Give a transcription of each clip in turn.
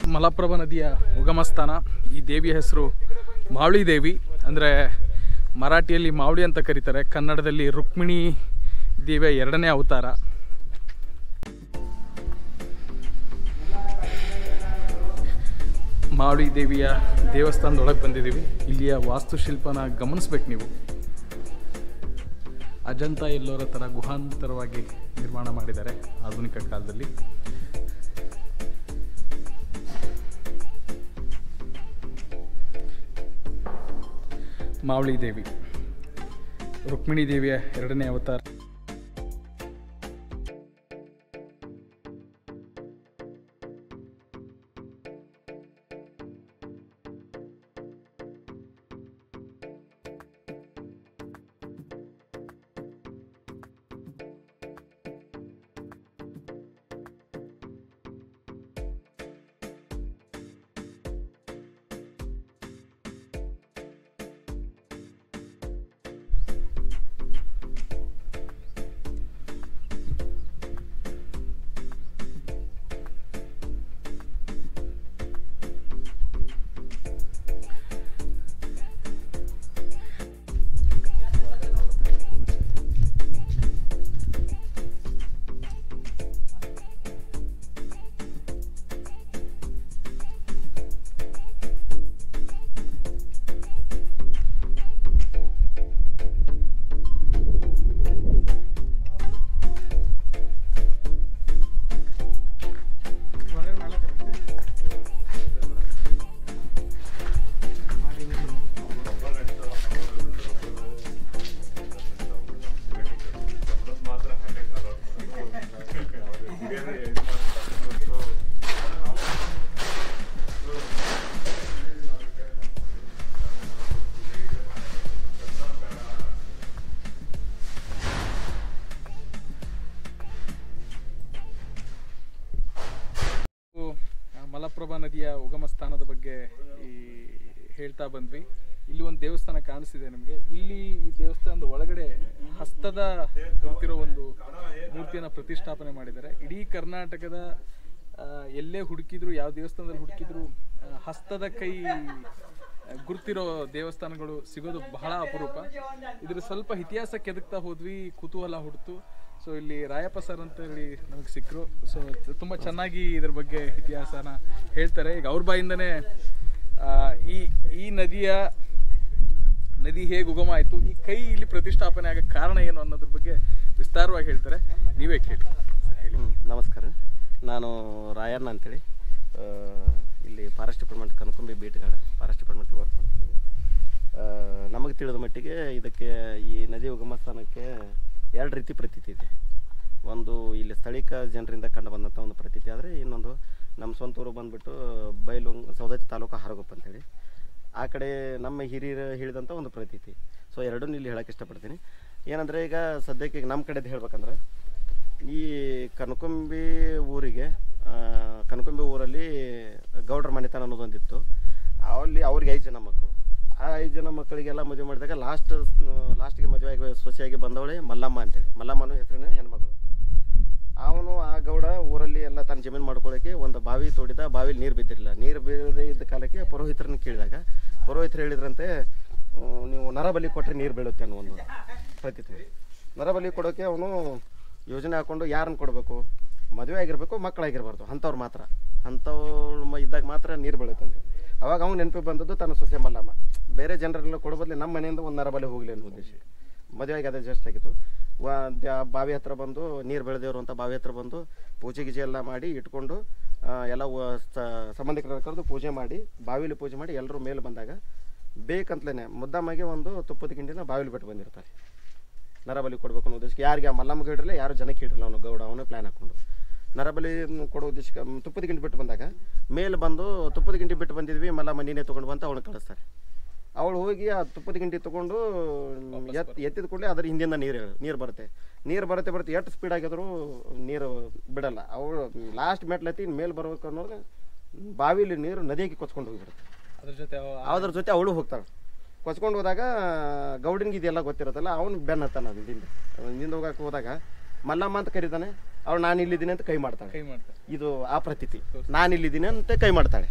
ಮಲಪ್ರಭಾ ನದಿಯ ಉಗಮ ಸ್ಥಾನ ಈ ದೇವಿಯ ಹೆಸರು ಮಾವಳಿ ದೇವಿ ಅಂದರೆ ಮರಾಠಿಯಲ್ಲಿ ಮಾವಳಿ ಅಂತ ಕರೀತಾರೆ ಕನ್ನಡದಲ್ಲಿ ರುಕ್ಮಿಣಿ ದೇವಿಯ ಎರಡನೇ ಅವತಾರ ಮಾವಳಿ ದೇವಿಯ ದೇವಸ್ಥಾನದೊಳಗೆ ಬಂದಿದ್ದೀವಿ ಇಲ್ಲಿಯ ವಾಸ್ತುಶಿಲ್ಪನ ಗಮನಿಸ್ಬೇಕು ನೀವು ಅಜಂತ ಎಲ್ಲೋರ ಥರ ಗುಹಾಂತರವಾಗಿ ನಿರ್ಮಾಣ ಮಾಡಿದ್ದಾರೆ ಆಧುನಿಕ ಕಾಲದಲ್ಲಿ ಮಾವಳಿ ದೇವಿ ರುಕ್ಮಿಣಿ ದೇವಿಯ ಎರಡನೇ ಅವತಾರ ನಾವು, ಆ, ಮಲಪ್ರಭಾ ನದಿಯ ಉಗಮ ಸ್ಥಾನದ ಬಗ್ಗೆ ಈ ಹೇಳ್ತಾ ಬಂದ್ವಿ ಇಲ್ಲಿ ಒಂದು ದೇವಸ್ಥಾನ ಕಾಣಿಸ್ತಿದೆ ನಮಗೆ ಇಲ್ಲಿ ಈ ದೇವಸ್ಥಾನದ ಒಳಗಡೆ ಹಸ್ತದ ಗುರುತಿರೋ ಒಂದು ಮೂರ್ತಿಯನ್ನು ಪ್ರತಿಷ್ಠಾಪನೆ ಮಾಡಿದ್ದಾರೆ ಇಡೀ ಕರ್ನಾಟಕದ ಆ, ಎಲ್ಲೇ ಹುಡುಕಿದ್ರು ಯಾವ ದೇವಸ್ಥಾನದಲ್ಲಿ ಹುಡುಕಿದ್ರು ಆ, ಹಸ್ತದ ಕೈ ಆ, ಗುರ್ತಿರೋ ದೇವಸ್ಥಾನಗಳು ಸಿಗೋದು ಬಹಳ ಅಪರೂಪ ಇದ್ರ ಸ್ವಲ್ಪ ಇತಿಹಾಸ ಕೆದಕ್ತಾ ಹೋದ್ವಿ ಕುತೂಹಲ ಹುಡ್ತು ಸೊ ಇಲ್ಲಿ ರಾಯಪ್ಪ ಸರ್ ಅಂತ ಹೇಳಿ ನಮಗೆ ಸಿಕ್ಕರು ಸೊ ತುಂಬ ಚೆನ್ನಾಗಿ ಇದ್ರ ಬಗ್ಗೆ ಇತಿಹಾಸನ ಹೇಳ್ತಾರೆ ಈಗ ಅವ್ರ ಬಾಯಿಂದನೇ ಆ, ಈ ಈ ನದಿಯ ನದಿ ಹೇಗೆ ಉಗಮ ಆಯಿತು ಈ ಕೈ ಇಲ್ಲಿ ಪ್ರತಿಷ್ಠಾಪನೆ ಆಗಕ್ಕೆ ಕಾರಣ ಏನು ಅನ್ನೋದ್ರ ಬಗ್ಗೆ ವಿಸ್ತಾರವಾಗಿ ಹೇಳ್ತಾರೆ ನೀವೇ ಕೇಳಿ ಸರ್ ಹೇಳಿ ಹ್ಮ್, ನಮಸ್ಕಾರ ನಾನು ರಾಯಣ್ಣ ಅಂತೇಳಿ ಆ, ಇಲ್ಲಿ forest department Kanakumbi beat guard forest department work ಮಾಡ್ತೀನಿ ನಮಗೆ ತಿಳಿದ ಮಟ್ಟಿಗೆ ಇದಕ್ಕೆ ಈ ನದಿ ಉಗಮ ಸ್ಥಾನಕ್ಕೆ ಎರಡು ರೀತಿ ಪ್ರತೀತಿ ಇದೆ ಒಂದು ಇಲ್ಲಿ ಸ್ಥಳೀಕ ಜನರಿಂದ ಕಂಡು ಬಂದಂಥ ಒಂದು ಪ್ರತೀತಿ ಆದರೆ ಇನ್ನೊಂದು ನಮ್ಮ ಸ್ವಂತ ಊರು ಬಂದ್ಬಿಟ್ಟು ಬೈಲುಂಗ್ ಸೌದತ್ತಿ ತಾಲೂಕು ಹಾರಗೊಪ್ಪ ಅಂತೇಳಿ ಆ ಕಡೆ ನಮ್ಮ ಹಿರಿಯರು ಹೇಳಿದಂಥ ಒಂದು ಪ್ರತೀತಿ ಸೊ ಎರಡನ್ನೂ ಇಲ್ಲಿ ಹೇಳಕ್ಕೆ ಇಷ್ಟಪಡ್ತೀನಿ ಏನಂದರೆ ಈಗ ಸದ್ಯಕ್ಕೆ ಈಗ ನಮ್ಮ ಕಡೆದು ಹೇಳ್ಬೇಕಂದ್ರೆ ಈ ಕನಕುಂಬಿ ಊರಿಗೆ ಆ, ಕನಕುಂಬಿ ಊರಲ್ಲಿ ಗೌಡ್ರ ಮನೆತನ ಅನ್ನೋದೊಂದಿತ್ತು ಅಲ್ಲಿ ಅವ್ರಿಗೆ ಐದು ಜನ ಮಕ್ಕಳು ಆ ಐದು ಜನ ಮಕ್ಕಳಿಗೆಲ್ಲ ಮದುವೆ ಮಾಡಿದಾಗ ಲಾಸ್ಟ್ ಲಾಸ್ಟ್ಗೆ ಮದುವೆ ಆಗಿ ಸೊಸೆಯಾಗಿ ಬಂದವಳೆ ಮಲ್ಲಮ್ಮ ಅಂತೇಳಿ ಮಲ್ಲಮ್ಮನ ಹೆಸರಿನ ಹೆಣ್ಮಗಳು ಅವನು ಆ ಗೌಡ ಊರಲ್ಲಿ ಎಲ್ಲ ತನ್ನ ಜಮೀನು ಮಾಡ್ಕೊಳ್ಳೋಕೆ ಒಂದು ಬಾವಿ ತೋಡಿದ ಬಾವಿಲಿ ನೀರು ಬಿದ್ದಿರಲಿಲ್ಲ ನೀರು ಬೀಳದೇ ಇದ್ದ ಕಾಲಕ್ಕೆ ಪುರೋಹಿತರನ್ನ ಕೇಳಿದಾಗ ಪುರೋಹಿತರು ಹೇಳಿದ್ರಂತೆ ಆ, ನೀವು ನರಬಲಿ ಕೊಟ್ಟರೆ ನೀರು ಬೀಳುತ್ತೆ ಅನ್ನೋ ಒಂದು ಪ್ರತೀತಿ ನರಬಲಿ ಕೊಡೋಕೆ ಅವನು ಯೋಜನೆ ಹಾಕೊಂಡು ಯಾರನ್ನು ಕೊಡಬೇಕು ಮದುವೆ ಆಗಿರಬೇಕು ಮಕ್ಕಳಾಗಿರ್ಬಾರ್ದು ಅಂಥವ್ರು ಮಾತ್ರ ಅಂಥವ್ರು ಮ- ಇದ್ದಾಗ ಮಾತ್ರ ನೀರು ಬೀಳುತ್ತಂತೆ ಅವಾಗ ಅವ್ನು ನೆನಪು ಬಂದದ್ದು ತನ್ನ ಸೊಸೆ ಮಲ್ಲಮ್ಮ ಬೇರೆ ಜನರೆಲ್ಲ ಕೊಡೋ ಬದಲು ನಮ್ಮ ಮನೆಯಿಂದ ಒಂದು ನರಬಲಿ ಹೋಗಲಿ ಅನ್ನೋ ಉದ್ದೇಶ ಮದುವೆಗೆ ಅದೇ ಜಸ್ಟ್ ಆಗಿತ್ತು ವಾ ದ್ಯಾ- ಬಾವಿ ಹತ್ರ ಬಂದು ನೀರು ಬೆಳೆದೇವ್ರು ಅಂತ ಬಾವಿ ಹತ್ರ ಬಂದು ಪೂಜೆ ಗೀಜೆ ಎಲ್ಲ ಮಾಡಿ ಇಟ್ಕೊಂಡು ಆ, ಎಲ್ಲ ವ- ಸ- ಸಂಬಂಧಿಕರ ಕರೆದು ಪೂಜೆ ಮಾಡಿ ಬಾವಿಲಿ ಪೂಜೆ ಮಾಡಿ ಎಲ್ಲರೂ ಮೇಲೆ ಬಂದಾಗ ಬೇಕಂತಲೇ ಮುದ್ದಾಮಗೆ ಒಂದು ತುಪ್ಪದ ಗಿಂಡಿನ ಬಾವಿಲಿ ಬಿಟ್ಟು ಬಂದಿರ್ತಾರೆ ನರಬಲಿ ಕೊಡಬೇಕು ಅನ್ನೋ ಉದ್ದೇಶಕ್ಕೆ ಯಾರಿಗೆ ಆ ಮಲ್ಲಮ್ಮಗೆ ಇಡಲಿಲ್ಲ ಯಾರು ಜನಕ್ಕೆ ಇಡಲಿಲ್ಲ ಅವನು ಗೌಡ ಅವನೇ ಪ್ಲ್ಯಾನ್ ಹಾಕ್ಕೊಂಡು ನರಬಲಿ ಕೊಡೋ ಉದ್ದೇಶಕ್ಕೆ ಮ್, ತುಪ್ಪದ ಗಿಂಡಿ ಬಿಟ್ಟು ಬಂದಾಗ ಮೇಲೆ ಬಂದು ತುಪ್ಪದ ಗಿಂಡಿ ಬಿಟ್ಟು ಬಂದಿದ್ವಿ ಮಲ್ಲಮ್ಮ ನೀನೇ ತೊಗೊಂಡು ಬಂತ ಅವಳು ಕಳಿಸ್ತಾರೆ ಅವಳು ಹೋಗಿ ಆ ತುಪ್ಪದ ಗಿಂಡಿ ತೊಗೊಂಡು ಎತ್ ಎತ್ತಿದ ಕೂಡಲೇ ಅದ್ರ ಹಿಂದಿಂದ ನೀರು ನೀರು ಬರುತ್ತೆ ನೀರು ಬರುತ್ತೆ ಬರುತ್ತೆ ಎಷ್ಟು ಸ್ಪೀಡ್ ಆಗಿದ್ರು ನೀರು ಬಿಡಲ್ಲ ಅವಳು ಲಾಸ್ಟ್ ಮೆಟ್ಲತ್ತಿ ಮೇಲೆ ಬರ್ಬೇಕು ಅನ್ನೋದು ಬಾವಿಲಿ ನೀರು ನದಿಗೆ ಕೊಚ್ಕೊಂಡು ಹೋಗಿಬಿಡುತ್ತೆ ಅದ್ರ ಜೊತೆ ಅವ- ಅದ್ರ ಜೊತೆ ಅವಳು ಹೋಗ್ತಾಳೆ ಕೊಚ್ಕೊಂಡು ಹೋದಾಗ ಗೌಡನಿಗೆ ಇದೆಲ್ಲ ಗೊತ್ತಿರುತ್ತಲ್ಲ ಅವನು ಬೆನ್ನ ಹತ್ತಾನ ಹಿಂದಿಂದ ಹಿಂದಿಂದ ಹೋಗಕ್ಕೆ ಹೋದಾಗ ಮಲ್ಲಮ್ಮ ಅಂತ ಕರೀತಾನೆ ಅವಳು ನಾನು ಇಲ್ಲಿದ್ದೀನಿ ಅಂತ ಕೈ ಮಾಡ್ತಾಳೆ ಕೈ ಮಾಡ್ತಾರೆ ಇದು ಆ ಪ್ರತೀತಿ ನಾನು ಇಲ್ಲಿದ್ದೀನಿ ಅಂತ ಕೈ ಮಾಡ್ತಾಳೆ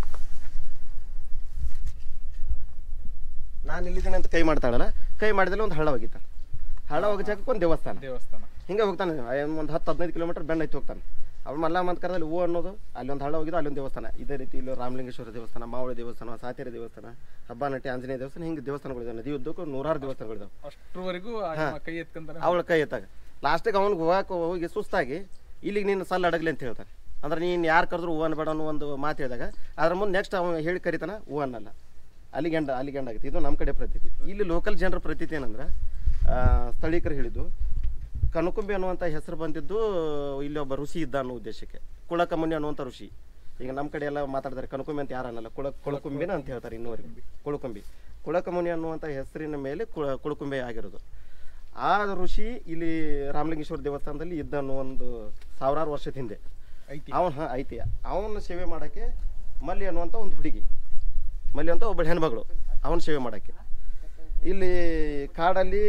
ನಾನು ಇಲ್ಲಿದ್ದೀನಿ ಅಂತ ಕೈ ಮಾಡ್ತಾಳಲ್ಲ ಕೈ ಮಾಡಿದಲ್ಲಿ ಒಂದು ಹಳ್ಳ ಹೋಗಿತ್ತಾನೆ ಹಳ್ಳ ಹೋಗೋ ಜಾಗಕ್ಕೆ ಒಂದು ದೇವಸ್ಥಾನ ದೇವಸ್ಥಾನ ಹಿಂಗೆ ಹೋಗ್ತಾನೆ ಒಂದು ಹತ್ತು ಹದಿನೈದು ಕಿಲೋಮೀಟರ್ ಬೆಂಡ್ ಐತಿ ಹೋಗ್ತಾನೆ ಅವ್ಳು ಮಲ್ಲಮ್ಮ ಅಂತ ಕರೆದಲ್ಲಿ ಹೂ ಅನ್ನೋದು ಅಲ್ಲಿ ಒಂದು ಹಳ್ಳ ಹೋಗಿದ್ದು ಅಲ್ಲೊಂದು ದೇವಸ್ಥಾನ ಇದೇ ರೀತಿ ಇಲ್ಲಿ ರಾಮಲಿಂಗೇಶ್ವರ ದೇವಸ್ಥಾನ ಮಾವಳಿ ದೇವಸ್ಥಾನ ಸಾತೇರಿ ದೇವಸ್ಥಾನ ಹಬ್ಬನಟ್ಟಿ ಆಂಜನೇಯ ದೇವಸ್ಥಾನ ಹಿಂಗೆ ದೇವಸ್ಥಾನಗಳಿದಾವೆ ನದಿ ಉದ್ದಕ್ಕೂ ನೂರಾರು ದೇವಸ್ಥಾನಗಳಿದಾವೆ ಅಷ್ಟರವರೆಗೂ ಆ ನಿಮ್ಮ ಕೈ ಎತ್ಕೊಂತಾರೆ ಅವಳ ಕೈ ಎತ್ತಾಗ ಲಾಸ್ಟಿಗೆ ಅವ್ನಿಗೆ ಹೋಗಕ್ಕೆ ಹೋಗಿ ಸುಸ್ತಾಗಿ ಇಲ್ಲಿಗೆ ನೀನು ಸಲ್ಲ ಅಡಗಲಿ ಅಂತ ಹೇಳ್ತಾನೆ ಅಂದ್ರೆ ನೀನು ಯಾರು ಕರೆದ್ರು ಹೂ ಅನ್ಬೇಡ ಅನ್ನೋ ಒಂದು ಮಾತು ಹೇಳಿದಾಗ ಅದ್ರ ಮುಂದೆ ನೆಕ್ಸ್ಟ್ ಅವನು ಹೇಳಿ ಕರಿತಾನ ಹೂ ಅನ್ನಲ್ಲ ಅಲ್ಲಿಗೆ ಎಂಡ ಅಲ್ಲಿಗೆ ಎಂಡ್ ಆಗುತ್ತೆ ಇದು ನಮ್ಮ ಕಡೆ ಪ್ರತೀತಿ ಇಲ್ಲಿ ಲೋಕಲ್ ಜನರ ಪ್ರತೀತಿ ಏನಂದ್ರೆ ಆ, ಸ್ಥಳೀಕರು ಹೇಳಿದ್ದು ಕನಕುಂಬಿ ಅನ್ನುವಂಥ ಹೆಸರು ಬಂದಿದ್ದು ಇಲ್ಲಿ ಒಬ್ಬ ಋಷಿ ಇದ್ದ ಅನ್ನೋ ಉದ್ದೇಶಕ್ಕೆ ಕುಳಕಮುನಿ ಅನ್ನುವಂಥ ಋಷಿ ಈಗ ನಮ್ಮ ಕಡೆ ಎಲ್ಲ ಮಾತಾಡ್ತಾರೆ ಕನಕುಂಬಿ ಅಂತ ಯಾರು ಅನ್ನಲ್ಲ ಕುಳ ಕುಳಕುಂಬಿನ ಅಂತ ಹೇಳ್ತಾರೆ ಇನ್ನೂವರೆಗೂ ಕುಳಕುಂಬಿ ಕುಳಕಮುನಿ ಅನ್ನುವಂಥ ಹೆಸರಿನ ಮೇಲೆ ಕುಳ ಕುಳಕುಂಬಿ ಆಗಿರೋದು ಆ ಋಷಿ ಇಲ್ಲಿ ರಾಮಲಿಂಗೇಶ್ವರ ದೇವಸ್ಥಾನದಲ್ಲಿ ಇದ್ದ ಅನ್ನೋ ಒಂದು ಸಾವಿರಾರು ವರ್ಷದ ಹಿಂದೆ ಐತಿ ಅವನ ಹಾಂ ಐತಿ ಅವನ ಸೇವೆ ಮಾಡೋಕ್ಕೆ ಮಲ್ಲಿ ಅನ್ನುವಂಥ ಒಂದು ಹುಡುಗಿ ಮಲ್ಲಿ ಅಂತ ಒಬ್ಬ ಹೆಣ್ಮಗಳು ಅವನ ಸೇವೆ ಮಾಡೋಕ್ಕೆ ಇಲ್ಲಿ ಕಾಡಲ್ಲಿ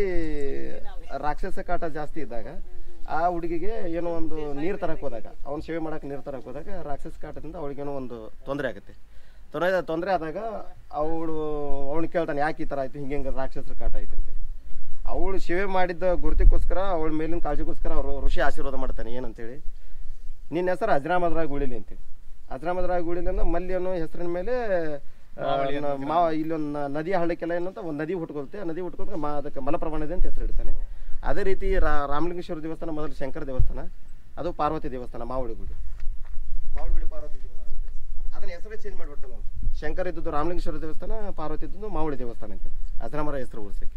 ರಾಕ್ಷಸ ಕಾಟ ಜಾಸ್ತಿ ಇದ್ದಾಗ ಆ ಹುಡುಗಿಗೆ ಏನೋ ಒಂದು ನೀರು ತರಕ್ಕೆ ಹೋದಾಗ ಅವ್ನ ಸೇವೆ ಮಾಡಕ್ಕೆ ನೀರು ತರಕ್ಕೆ ಹೋದಾಗ ರಾಕ್ಷಸ ಕಾಟದಿಂದ ಅವಳಿಗೇನೋ ಒಂದು ತೊಂದರೆ ಆಗುತ್ತೆ ತೊಂದರೆ ತೊಂದರೆ ಆದಾಗ ಅವಳು ಅವನು ಕೇಳ್ತಾನೆ ಯಾಕೆ ಈ ಥರ ಆಯ್ತು ಹಿಂಗೆ ಹಿಂಗೆ ರಾಕ್ಷಸರ ಕಾಟ ಆಯ್ತು ಅಂತ ಅವಳು ಸೇವೆ ಮಾಡಿದ್ದ ಗುರುತಿಗೋಸ್ಕರ ಅವಳ ಮೇಲಿನ ಕಾಳಜಿಗೋಸ್ಕರ ಅವರು ಋಷಿ ಆಶೀರ್ವಾದ ಮಾಡ್ತಾನೆ ಏನಂತೇಳಿ ನಿನ್ನ ಹೆಸರು ಅಜ್ರಾಮದ್ರಾಗ ಉಳಿಲಿ ಅಂತೇಳಿ ಅಜ್ರಾಮದ್ರಾಗ ಉಳಿಲಿ ಅನ್ನೋ ಮಲ್ಲಿ ಅನ್ನೋ ಹೆಸರಿನ ಮೇಲೆ ಆ, ನ- ಮಾವ ಇಲ್ಲೊಂದು ನ- ನದಿ ಹಳ್ಳಕ್ಕೆಲ್ಲ ಏನಂತ ಒಂದು ನದಿ ಹುಟ್ಕೊಳುತ್ತೆ ಆ ನದಿ ಹುಟ್ಕೊಂಡು ಮಾ ಅದಕ್ಕೆ ಮಲಪ್ರಭಾ ನದಿ ಅಂತ ಹೆಸರು ಇಡ್ತಾನೆ ಅದೇ ರೀತಿ ರಾ ರಾಮಲಿಂಗೇಶ್ವರ ದೇವಸ್ಥಾನ ಮೊದಲು ಶಂಕರ ದೇವಸ್ಥಾನ ಅದು ಪಾರ್ವತಿ ದೇವಸ್ಥಾನ ಮಾವಳಿ ಗುಡಿ ಮಾವಳಿ ಗುಡಿ ಪಾರ್ವತಿ ದೇವಸ್ಥಾನ ಅದನ್ನ ಹೆಸರೇ ಚೇಂಜ್ ಮಾಡಿಬಿಡ್ತಾನೆ ಅವನು ಶಂಕರ ಇದ್ದದ್ದು ರಾಮಲಿಂಗೇಶ್ವರ ದೇವಸ್ಥಾನ ಪಾರ್ವತಿ ಇದ್ದದ್ದು ಮಾವಳಿ ದೇವಸ್ಥಾನ ಅಂತ ಅಜ್ರಾಮರ ಹೆಸರು ಉಳಿಸಕ್ಕೆ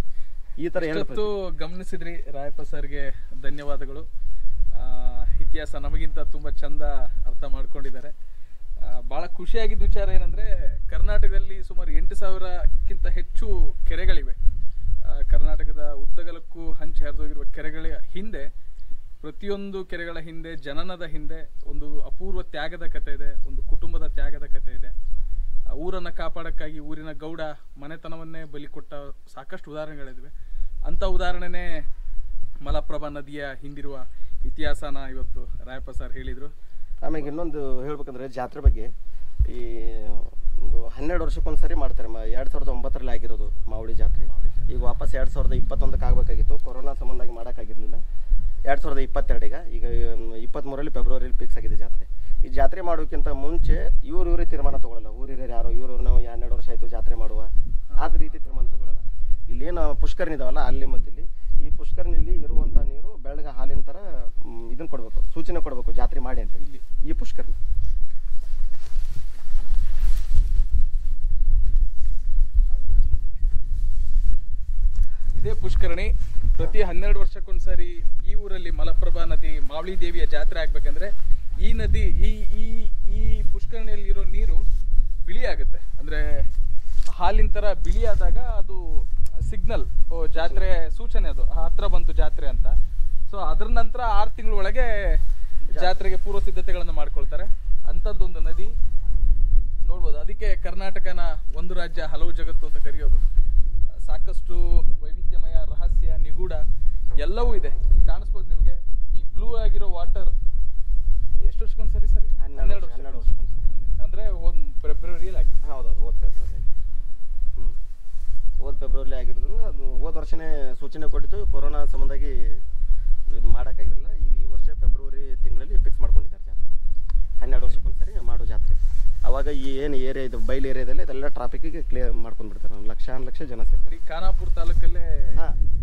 ಈ ಥರ ಹೇಳಿ ಇಷ್ಟೊತ್ತು ಗಮನಿಸಿದ್ರಿ ರಾಯಪ್ಪ ಸರ್ಗೆ ಧನ್ಯವಾದಗಳು ಆ, ಇತಿಹಾಸ ನಮಗಿಂತ ತುಂಬಾ ಚಂದ ಅರ್ಥ ಮಾಡ್ಕೊಂಡಿದ್ದಾರೆ ಆ, ಬಹಳ ಖುಷಿಯಾಗಿದ್ದ ವಿಚಾರ ಏನಂದ್ರೆ ಕರ್ನಾಟಕದಲ್ಲಿ ಸುಮಾರು ಎಂಟು ಸಾವಿರಕ್ಕಿಂತ ಹೆಚ್ಚು ಕೆರೆಗಳಿವೆ ಆ, ಕರ್ನಾಟಕದ ಉದ್ದಗಲಕ್ಕೂ ಹಂಚಿ ಹರಿದೋಗಿರುವ ಕೆರೆಗಳ ಹಿಂದೆ ಪ್ರತಿಯೊಂದು ಕೆರೆಗಳ ಹಿಂದೆ ಜನನದ ಹಿಂದೆ ಒಂದು ಅಪೂರ್ವ ತ್ಯಾಗದ ಕಥೆ ಇದೆ ಒಂದು ಕುಟುಂಬದ ತ್ಯಾಗದ ಕಥೆ ಇದೆ ಆ ಊರನ್ನ ಕಾಪಾಡಕ್ಕಾಗಿ ಊರಿನ ಗೌಡ ಮನೆತನವನ್ನೇ ಬಲಿ ಕೊಟ್ಟ ಸಾಕಷ್ಟು ಉದಾಹರಣೆಗಳಿವೆ ಅಂತ ಉದಾಹರಣೆನೇ ಮಲಪ್ರಭಾ ನದಿಯ ಹಿಂದಿರುವ ಇತಿಹಾಸನ ಇವತ್ತು ರಾಯಪ್ಪ ಸರ್ ಹೇಳಿದ್ರು ಆಮೇಲೆ ಇನ್ನೊಂದು ಹೇಳ್ಬೇಕಂದ್ರೆ ಜಾತ್ರೆ ಬಗ್ಗೆ ಈ ಒಂದು ಹನ್ನೆರಡು ವರ್ಷಕ್ಕೊಂದ್ಸರಿ ಮಾಡ್ತಾರೆ ಮ ಎರಡು ಸಾವಿರದ ಒಂಬತ್ತರಲ್ಲಿ ಆಗಿರೋದು ಮಾವಳಿ ಜಾತ್ರೆ ಈಗ ವಾಪಸ್ ಎರಡು ಸಾವಿರದ ಇಪ್ಪತ್ತೊಂದಕ್ಕೆ ಆಗಬೇಕಾಗಿತ್ತು ಕೊರೋನಾ ಸಂಬಂಧಾಗಿ ಮಾಡೋಕ್ಕಾಗಿರಲಿಲ್ಲ ಎರಡು ಸಾವಿರದ ಇಪ್ಪತ್ತೆರಡಿಗೆ ಈಗ ಇಪ್ಪತ್ತ್ಮೂರರಲ್ಲಿ ಫೆಬ್ರವರಿಯಲ್ಲಿ ಫಿಕ್ಸ್ ಆಗಿದೆ ಜಾತ್ರೆ ಈ ಜಾತ್ರೆ ಮಾಡೋಕ್ಕಿಂತ ಮುಂಚೆ ಇವ್ರು ಇವರೇ ತೀರ್ಮಾನ ತಗೊಳ್ಳಲ್ಲ ಊರಿರೋರು ಯಾರೋ ಇವರು ನಾವು ಹನ್ನೆರಡು ವರ್ಷ ಆಯಿತು ಜಾತ್ರೆ ಮಾಡುವ ಆದ ರೀತಿ ತೀರ್ಮಾನ ತಗೊಳ್ಳಲ್ಲ ಇಲ್ಲೇನು ಪುಷ್ಕರಣಿ ಇದಾವಲ್ಲ ಅಲ್ಲಿ ಮತ್ತು ಇಲ್ಲಿ ಈ ಪುಷ್ಕರಣಿಲಿ ಇರುವಂಥ ನೀರು ಬೆಳಗ್ಗೆ ಹಾಲಿನ ಥರ ಇದನ್ನು ಕೊಡಬೇಕು ಸೂಚನೆ ಕೊಡಬೇಕು ಜಾತ್ರೆ ಮಾಡಿ ಅಂತ ಇಲ್ಲಿ ಈ ಪುಷ್ಕರಣಿ ಇದೇ ಪುಷ್ಕರಣಿ ಪ್ರತಿ ಹನ್ನೆರಡು ವರ್ಷಕ್ಕೊಂದ್ಸರಿ ಈ ಊರಲ್ಲಿ ಮಲಪ್ರಭಾ ನದಿ ಮಾವಳಿ ದೇವಿಯ ಜಾತ್ರೆ ಆಗ್ಬೇಕಂದ್ರೆ ಈ ನದಿ ಈ ಈ ಈ ಪುಷ್ಕರಣಿಯಲ್ಲಿ ಇರೋ ನೀರು ಬಿಳಿ ಆಗುತ್ತೆ ಅಂದ್ರೆ ಹಾಲಿನ ತರ ಬಿಳಿ ಆದಾಗ ಅದು ಸಿಗ್ನಲ್ ಓ ಜಾತ್ರೆ ಸೂಚನೆ ಅದು ಹತ್ರ ಬಂತು ಜಾತ್ರೆ ಅಂತ ಸೊ ಅದ್ರ ನಂತರ ಆರು ತಿಂಗಳ ಒಳಗೆ ಜಾತ್ರೆಗೆ ಪೂರ್ವ ಸಿದ್ಧತೆಗಳನ್ನು ಮಾಡ್ಕೊಳ್ತಾರೆ ಅಂಥದ್ದೊಂದು ನದಿ ನೋಡ್ಬೋದು ಅದಕ್ಕೆ ಕರ್ನಾಟಕನ ಒಂದು ರಾಜ್ಯ ಹಲವು ಜಗತ್ತು ಅಂತ ಕರೆಯೋದು ಸಾಕಷ್ಟು ವೈವಿಧ್ಯಮಯ ರಹಸ್ಯ ನಿಗೂಢ ಎಲ್ಲವೂ ಇದೆ ಕಾಣಿಸ್ಬೋದು ನಿಮಗೆ ಈ ಬ್ಲೂ ಆಗಿರೋ ವಾಟರ್ ಎಷ್ಟು ವರ್ಷಕ್ಕೊಂದ್ಸರಿ ಸರಿ ಹನ್ನೆರಡು ವರ್ಷ- ಹನ್ನೆರಡು ವರ್ಷಕ್ಕೊಂದ್ಸರಿ. ಅಂದ್ರೆ ಒಂದು ಫೆಬ್ರವರಿಯಲ್ಲಿ ಆಗಿದೆ ಹೌದೌದು ಹೋದ ಫೆಬ್ರವರಿ ಹ್ಞೂ ಹೋದ ಫೆಬ್ರವರಿ ಆಗಿರೋದು ಅದು ಹೋದ ವರ್ಷನೇ ಸೂಚನೆ ಕೊಟ್ಟಿದ್ದು ಕೊರೋನಾ ಸಂಬಂಧಾಗಿ ಇದು ಮಾಡೋಕ್ಕಾಗಿರಲಿಲ್ಲ ಈಗ ಈ ವರ್ಷ ಫೆಬ್ರವರಿ ತಿಂಗಳಲ್ಲಿ ಫಿಕ್ಸ್ ಮಾಡ್ಕೊಂಡಿದ್ದಾರೆ ಜಾತ್ರೆ ಹನ್ನೆರಡು ವರ್ಷಕ್ಕೊಂದ್ಸರಿ ಮಾಡೋ ಜಾತ್ರೆ ಅವಾಗ ಈ ಏನು ಏರಿಯಾ ಇದು ಬೈಲ್ ಏರಿಯಾದಲ್ಲಿ ಇದೆಲ್ಲ ಟ್ರಾಫಿಕ್ಕಿಗೆ ಕ್ಲಿಯರ್ ಮಾಡ್ಕೊಂಡು ಬಿಡ್ತಾರೆ ಒಂದು ಲಕ್ಷ ಲಕ್ಷ ಜನ ಸೇರ್ತಾರೆ ಈ ಖಾನಾಪುರ ತಾಲೂಕಲ್ಲೇ ಹಾಂ